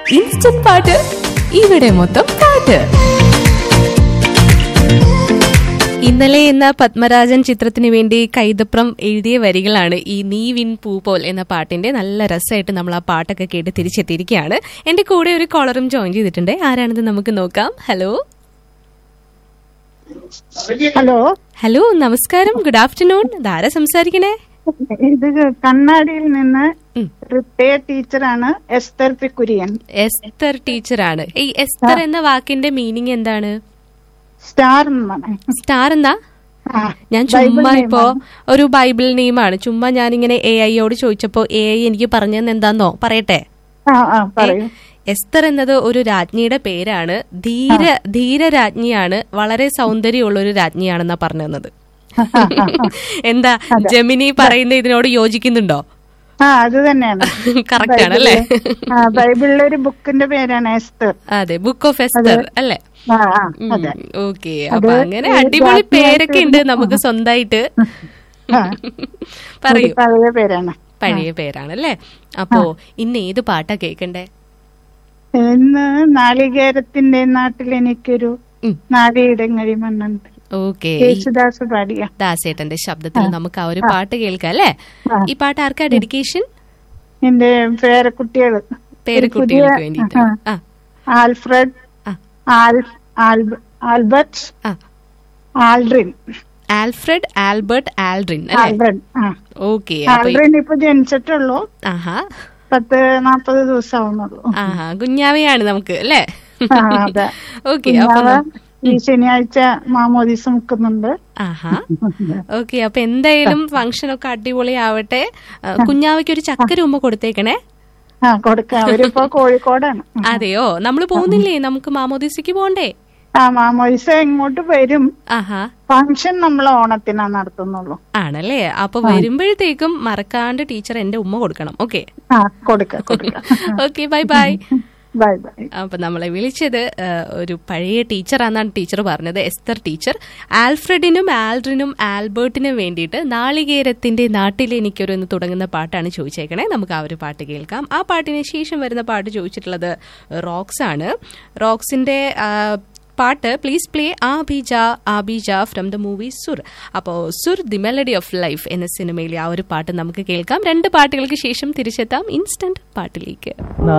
Instant പാട്ട് ഇവിടെ മൊത്തം പാട്ട് ഇന്നലെ എന്ന പത്മരാജൻ ചിത്രത്തിന് വേണ്ടി കൈതപ്രം എഴുതിയ വരികളാണ് ഈ നീ വിൻ പൂ പോൽ എന്ന പാട്ടിന്റെ നല്ല രസമായിട്ട് നമ്മൾ ആ പാട്ടൊക്കെ കേട്ട് തിരിച്ചെത്തിയിരിക്കുകയാണ് എന്റെ കൂടെ ഒരു കോളറും ജോയിൻ ചെയ്തിട്ടുണ്ട് ആരാണെന്ന് നമുക്ക് നോക്കാം ഹലോ ഹലോ ഹലോ നമസ്കാരം ഗുഡ് ആഫ്റ്റർനൂൺ ധാര സംസാരിക്കണേ ഇത് കണ്ണാടിയിൽ നിന്ന് ഉം. റിട്ടയർഡ് ടീച്ചറാണ് എസ്തർ പി കുര്യൻ എസ്തർ ടീച്ചറാണ് ഈ എസ്തർ എന്ന വാക്കിന്റെ മീനിങ് എന്താണ് സ്റ്റാർ എന്നാണ് സ്റ്റാർ എന്നാ ആ, ഞാൻ ബൈബിൾ ചുമ്മാ name ഇപ്പോ ആണ്. ഒരു ബൈബിൾ നെയിമാണ് ചുമ്മാ ഞാനിങ്ങനെ എ ഐയോട് ചോദിച്ചപ്പോ എ ഐ എനിക്ക് പറഞ്ഞതെന്ന് എന്താന്നോ പറയട്ടെ ആ ആ പറയൂ എസ്തർ എന്നത് ഒരു രാജ്ഞിയുടെ പേരാണ് ധീര ധീര രാജ്ഞിയാണ് വളരെ സൗന്ദര്യമുള്ള ഒരു രാജ്ഞിയാണെന്നാ പറഞ്ഞു തന്നത് എന്താ ജമിനി പറയുന്ന ഇതിനോട് യോജിക്കുന്നുണ്ടോ ആ അത് തന്നെയാണ് കറക്റ്റ് ആണ് അല്ലേ ആ ബൈബിളിലെ ഒരു ബുക്കിന്റെ പേരാണ് എസ്തർ അതെ ബുക്ക് ഓഫ് എസ്തർ അല്ലേ ആ ആ അതെ ഓക്കെ അപ്പൊ അത് അങ്ങനെ ഒരു അടിപൊളി രാജ്ഞിയായിട്ട് പേരൊക്കെ ഉണ്ട് നമുക്ക് സ്വന്തമായിട്ട് ആ. പറയൂ ഒരു പഴയ പേരാണ് പഴയ പേരാണല്ലേ അപ്പോ ഇന്ന് ഏത് പാട്ടാ കേക്കണ്ടേ ഇന്ന് നാളികേരത്തിന്റെ നാട്ടിൽ എനിക്കൊരു ഉം. നാളിയിടങ്ങഴി മണ്ണുണ്ട് ഓക്കെ യേശുദാസ് പാടിയ ദാസേട്ടന്റെ ശബ്ദത്തിൽ നമുക്ക് ആ ഒരു പാട്ട് കേൾക്കാം അല്ലേ ആ. ഈ പാട്ട് ആർക്കാ ഡെഡിക്കേഷൻ എന്റെ പേരക്കുട്ടികള് പേരക്കുട്ടികൾക്ക് വേണ്ടിയിട്ട് ആ ആൽഫ്രഡ് ആ. ആൽ- ആൽബ- ആൽബർട്ട് ആ ആൽഡ്രിൻ ആൽഫ്രഡ് ആൽബർട്ട് ആൽഡ്രിൻ അല്ലേ ആൽഡ്രിൻ ആ ഓക്കെ അപ്പൊ ഈ- ആൽഡ്രിൻ ഇപ്പൊ ജനിച്ചിട്ടുള്ളൂ ആഹാ പത്ത് നാപ്പത് ദിവസം ആവുന്നുള്ളൂ ആഹാ കുഞ്ഞാവയാണ് നമുക്ക് അല്ലേ ആ, അതെ ഓക്കെ അപ്പൊ കുഞ്ഞാവ നം- ഈ ശനിയാഴ്ച മാമോദീസ മുക്കുന്നുണ്ട് ആഹാ ഓക്കെ അപ്പൊ എന്തായാലും ഫംഗ്ഷൻ ഒക്കെ അടിപൊളിയാവട്ടെ ആ, കുഞ്ഞാവയ്ക്ക് ഒരു ചക്കര ഉമ്മ കൊടുത്തേക്കണേ ആ കൊടുക്കാം അവരിപ്പോ കോഴിക്കോടാണ് അതെയോ നമ്മൾ പോകുന്നില്ലേ നമുക്ക് മാമോദിസയ്ക്ക് പോണ്ടേ ആ മാമോദിസ ഇങ്ങോട്ട് വരും ആഹാ ഫംഗ്ഷൻ നമ്മൾ ഓണത്തിനാ നടത്തുന്നുള്ളൂ ആണല്ലേ അപ്പൊ വരുമ്പോഴത്തേക്കും മറക്കാണ്ട് ടീച്ചർ എന്റെ ഉമ്മ കൊടുക്കണം ഓക്കെ ആ കൊടുക്ക കൊടുക്ക okay bye bye bye bye അപ്പൊ നമ്മളെ വിളിച്ചത് ആ, ഒരു പഴയ ടീച്ചറാണെന്നാണ് ടീച്ചർ പറഞ്ഞത് എസ്തർ ടീച്ചർ ആൽഫ്രഡിനും ആൽഡ്രിനും ആൽബർട്ടിനും വേണ്ടിയിട്ട് നാളികേരത്തിന്റെ നാട്ടിൽ എനിക്കൊരു എന്ന് തുടങ്ങുന്ന പാട്ടാണ് ചോദിച്ചേക്കണേ നമുക്ക് ആ ഒരു പാട്ട് കേൾക്കാം ആ പാട്ടിന് ശേഷം വരുന്ന പാട്ട് ചോദിച്ചിട്ടുള്ളത് റോക്സ് ആണ് റോക്സിന്റെ ആ, പാട്ട് പ്ലീസ് പ്ലേ ആബിജ ആബിജ ഫ്രം ദ മൂവി സുർ അപ്പോൾ Sur the melody of life എന്ന സിനിമയിലെ ആ ഒരു പാട്ട് നമുക്ക് കേൾക്കാം രണ്ട് പാട്ടുകൾക്ക് ശേഷം തിരിച്ചെത്താം ഇൻസ്റ്റന്റ് പാട്ടിലേക്ക്